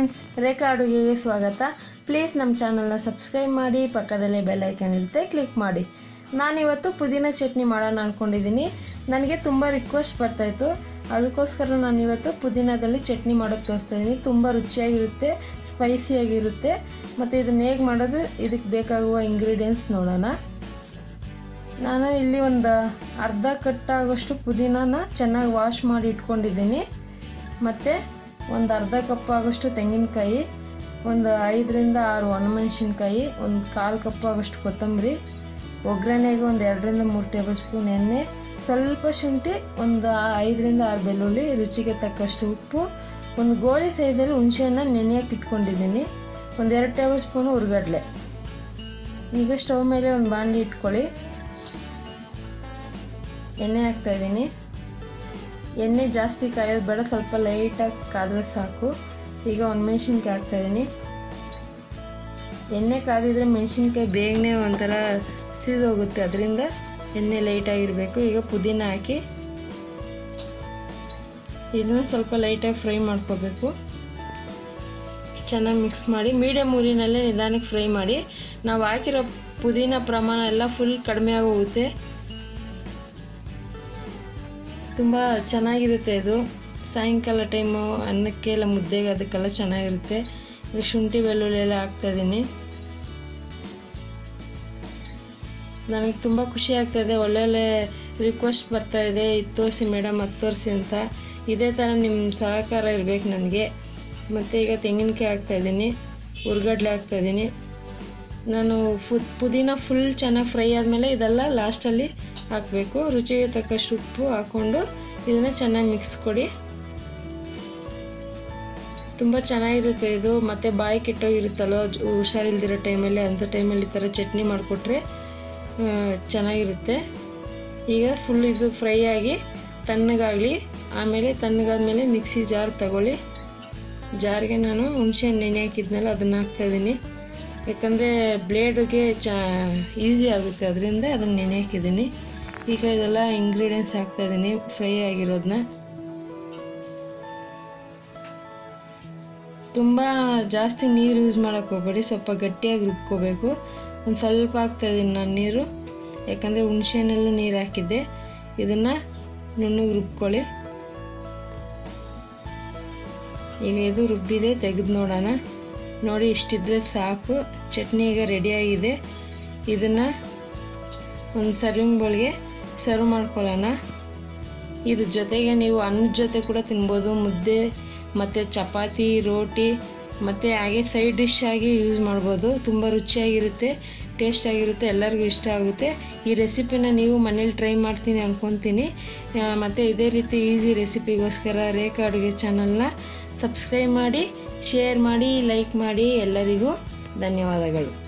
friends ರೇಖಾ ಅಡುಗೆಗೆ ಸ್ವಾಗತ please ನಮ್ಮ ಚಾನಲ್ನ ಸಬ್ಸ್ಕ್ರೈಬ್ ಮಾಡಿ ಪಕ್ಕದಲ್ಲೇ ಬೆಲ್ ಐಕನ್ ಇರುತ್ತೆ ಕ್ಲಿಕ್ ಮಾಡಿ ನಾನಿವತ್ತು ಪುದೀನ ಚಟ್ನಿ ಮಾಡೋಣ ಅಂದ್ಕೊಂಡಿದ್ದೀನಿ ನನಗೆ ತುಂಬ ರಿಕ್ವೆಸ್ಟ್ ಬರ್ತಾಯಿತ್ತು ಅದಕ್ಕೋಸ್ಕರ ನಾನು ಇವತ್ತು ಪುದೀನದಲ್ಲಿ ಚಟ್ನಿ ಮಾಡೋಕ್ಕೆ ತೋರಿಸ್ತಾ ಇದ್ದೀನಿ ತುಂಬ ರುಚಿಯಾಗಿರುತ್ತೆ ಸ್ಪೈಸಿಯಾಗಿರುತ್ತೆ ಮತ್ತು ಇದನ್ನ ಹೇಗೆ ಮಾಡೋದು ಇದಕ್ಕೆ ಬೇಕಾಗುವ ಇಂಗ್ರೀಡಿಯೆಂಟ್ಸ್ ನೋಡೋಣ ನಾನು ಇಲ್ಲಿ ಒಂದು ಅರ್ಧ ಕಟ್ಟಾಗೋಷ್ಟು ಪುದೀನನ ಚೆನ್ನಾಗಿ ವಾಶ್ ಮಾಡಿ ಇಟ್ಕೊಂಡಿದ್ದೀನಿ ಮತ್ತು ಒಂದು ಅರ್ಧ ಕಪ್ ಆಗೋಷ್ಟು ತೆಂಗಿನಕಾಯಿ ಒಂದು ಐದರಿಂದ ಆರು ಒಣಮೆಣಸಿನ್ಕಾಯಿ ಒಂದು ಕಾಲು ಕಪ್ ಆಗೋಷ್ಟು ಕೊತ್ತಂಬರಿ ಒಗ್ಗರಣೆಗೆ ಒಂದು ಎರಡರಿಂದ ಮೂರು ಟೇಬಲ್ ಸ್ಪೂನ್ ಎಣ್ಣೆ ಸ್ವಲ್ಪ ಶುಂಠಿ ಒಂದು ಐದರಿಂದ ಆರು ಬೆಳ್ಳುಳ್ಳಿ ರುಚಿಗೆ ತಕ್ಕಷ್ಟು ಉಪ್ಪು ಒಂದು ಗೋಳಿ ಸೈಜಲ್ಲಿ ಹುಣಸೆಹಣ್ಣ ನೆನೆಯಕ್ಕೆ ಇಟ್ಕೊಂಡಿದ್ದೀನಿ ಒಂದು ಎರಡು ಟೇಬಲ್ ಸ್ಪೂನು ಹುರ್ಗಡ್ಲೆ ಈಗ ಸ್ಟವ್ ಮೇಲೆ ಒಂದು ಬಾಣಲಿ ಇಟ್ಕೊಳ್ಳಿ ಎಣ್ಣೆ ಹಾಕ್ತಾಯಿದ್ದೀನಿ ಎಣ್ಣೆ ಜಾಸ್ತಿ ಕಾಯೋದು ಬೇಡ ಸ್ವಲ್ಪ ಲೈಟಾಗಿ ಕಾದ್ರೆ ಸಾಕು ಈಗ ಒಂದು ಮೆಣಸಿನ್ಕಾಯಿ ಹಾಕ್ತಾಯಿದ್ದೀನಿ ಎಣ್ಣೆ ಕಾದಿದ್ರೆ ಮೆಣಸಿನ್ಕಾಯಿ ಬೇಗನೆ ಒಂಥರ ಸಿದೋಗುತ್ತೆ ಅದರಿಂದ ಎಣ್ಣೆ ಲೈಟಾಗಿರಬೇಕು ಈಗ ಪುದೀನ ಹಾಕಿ ಇದನ್ನು ಸ್ವಲ್ಪ ಲೈಟಾಗಿ ಫ್ರೈ ಮಾಡ್ಕೋಬೇಕು ಚೆನ್ನಾಗಿ ಮಿಕ್ಸ್ ಮಾಡಿ ಮೀಡಿಯಮ್ ಊರಿನಲ್ಲೇ ನಿಧಾನಕ್ಕೆ ಫ್ರೈ ಮಾಡಿ ನಾವು ಹಾಕಿರೋ ಪುದೀನ ಪ್ರಮಾಣ ಎಲ್ಲ ಫುಲ್ ಕಡಿಮೆ ಆಗೋಗುತ್ತೆ ತುಂಬ ಚೆನ್ನಾಗಿರುತ್ತೆ ಇದು ಸಾಯಂಕಾಲ ಟೈಮು ಅನ್ನಕ್ಕೆ ಎಲ್ಲ ಮುದ್ದೆಗೆ ಅದಕ್ಕೆಲ್ಲ ಚೆನ್ನಾಗಿರುತ್ತೆ ಇದು ಶುಂಠಿ ಬೆಳ್ಳುಳ್ಳಿ ಎಲ್ಲ ಹಾಕ್ತಾಯಿದ್ದೀನಿ ನನಗೆ ತುಂಬ ಖುಷಿ ಆಗ್ತಾಯಿದೆ ಒಳ್ಳೊಳ್ಳೆ ರಿಕ್ವೆಸ್ಟ್ ಬರ್ತಾಯಿದೆ ಇದು ತೋರಿಸಿ ಮೇಡಮ್ ಅದು ತೋರಿಸಿ ಅಂತ ಇದೇ ಥರ ನಿಮ್ಮ ಸಹಕಾರ ಇರಬೇಕು ನನಗೆ ಮತ್ತು ಈಗ ತೆಂಗಿನಕಾಯಿ ಹಾಕ್ತಾಯಿದ್ದೀನಿ ಹುರ್ಗಡ್ಲೆ ಹಾಕ್ತಾಯಿದ್ದೀನಿ ನಾನು ಫು ಪುದೀನ ಫುಲ್ ಚೆನ್ನಾಗಿ ಫ್ರೈ ಆದಮೇಲೆ ಇದೆಲ್ಲ ಲಾಸ್ಟಲ್ಲಿ ಹಾಕಬೇಕು ರುಚಿಗೆ ತಕ್ಕಷ್ಟು ಉಪ್ಪು ಹಾಕ್ಕೊಂಡು ಇದನ್ನು ಚೆನ್ನಾಗಿ ಮಿಕ್ಸ್ ಕೊಡಿ ತುಂಬ ಚೆನ್ನಾಗಿರುತ್ತೆ ಇದು ಮತ್ತು ಬಾಯಿ ಕೆಟ್ಟೋಗಿರುತ್ತಲ್ಲೋ ಹುಷಾರಿಲ್ದಿರೋ ಟೈಮಲ್ಲಿ ಅಂಥ ಟೈಮಲ್ಲಿ ಈ ಥರ ಚಟ್ನಿ ಮಾಡಿಕೊಟ್ರೆ ಚೆನ್ನಾಗಿರುತ್ತೆ ಈಗ ಫುಲ್ ಇದು ಫ್ರೈ ಆಗಿ ತಣ್ಣಗಾಗಲಿ ಆಮೇಲೆ ತಣ್ಣಗಾದ್ಮೇಲೆ ಮಿಕ್ಸಿ ಜಾರ್ ತಗೊಳ್ಳಿ ಜಾರ್ಗೆ ನಾನು ಹುಣಸೆ ನೆನೆ ಹಾಕಿದ್ನಲ್ಲ ಅದನ್ನು ಹಾಕ್ತಾಯಿದ್ದೀನಿ ಯಾಕಂದರೆ ಬ್ಲೇಡ್ಗೆ ಚ ಈಸಿ ಆಗುತ್ತೆ ಅದರಿಂದ ಅದನ್ನು ನೆನೆ ಹಾಕಿದ್ದೀನಿ ಈಗ ಇದೆಲ್ಲ ಇಂಗ್ರೀಡಿಯೆಂಟ್ಸ್ ಹಾಕ್ತಾಯಿದ್ದೀನಿ ಫ್ರೈ ಆಗಿರೋದನ್ನ ತುಂಬ ಜಾಸ್ತಿ ನೀರು ಯೂಸ್ ಮಾಡೋಕ್ಕೆ ಹೋಗ್ಬೇಡಿ ಸ್ವಲ್ಪ ಗಟ್ಟಿಯಾಗಿ ರುಬ್ಕೋಬೇಕು ಒಂದು ಸ್ವಲ್ಪ ಹಾಕ್ತಾಯಿದ್ದೀನಿ ನಾನು ನೀರು ಯಾಕಂದರೆ ಹುಣಸೆನಲ್ಲೂ ನೀರು ಹಾಕಿದ್ದೆ ಇದನ್ನು ನುಣ್ಣಗೆ ರುಬ್ಕೊಳ್ಳಿ ಈಗ ಇದು ರುಬ್ಬಿದೆ ತೆಗೆದು ನೋಡೋಣ ನೋಡಿ ಇಷ್ಟಿದ್ರೆ ಸಾಕು ಚಟ್ನಿ ಈಗ ರೆಡಿಯಾಗಿದೆ ಇದನ್ನು ಒಂದು ಸರ್ವಿಂಗ್ ಬೌಲ್ಗೆ ಸರ್ವ್ ಮಾಡ್ಕೊಳ್ಳೋಣ ಇದ್ರ ಜೊತೆಗೆ ನೀವು ಅನ್ನದ ಜೊತೆ ಕೂಡ ತಿನ್ಬೋದು ಮುದ್ದೆ ಮತ್ತು ಚಪಾತಿ ರೋಟಿ ಮತ್ತು ಹಾಗೆ ಸೈಡ್ ಡಿಶ್ ಆಗಿ ಯೂಸ್ ಮಾಡ್ಬೋದು ತುಂಬ ರುಚಿಯಾಗಿರುತ್ತೆ ಟೇಸ್ಟಾಗಿರುತ್ತೆ ಎಲ್ಲರಿಗೂ ಇಷ್ಟ ಆಗುತ್ತೆ ಈ ರೆಸಿಪಿನ ನೀವು ಮನೇಲಿ ಟ್ರೈ ಮಾಡ್ತೀನಿ ಅಂದ್ಕೊತೀನಿ ಮತ್ತು ಇದೇ ರೀತಿ ಈಸಿ ರೆಸಿಪಿಗೋಸ್ಕರ ರೇಖಾ ಅಡುಗೆ ಚಾನಲ್ನ ಸಬ್ಸ್ಕ್ರೈಬ್ ಮಾಡಿ ಶೇರ್ ಮಾಡಿ ಲೈಕ್ ಮಾಡಿ ಎಲ್ಲರಿಗೂ ಧನ್ಯವಾದಗಳು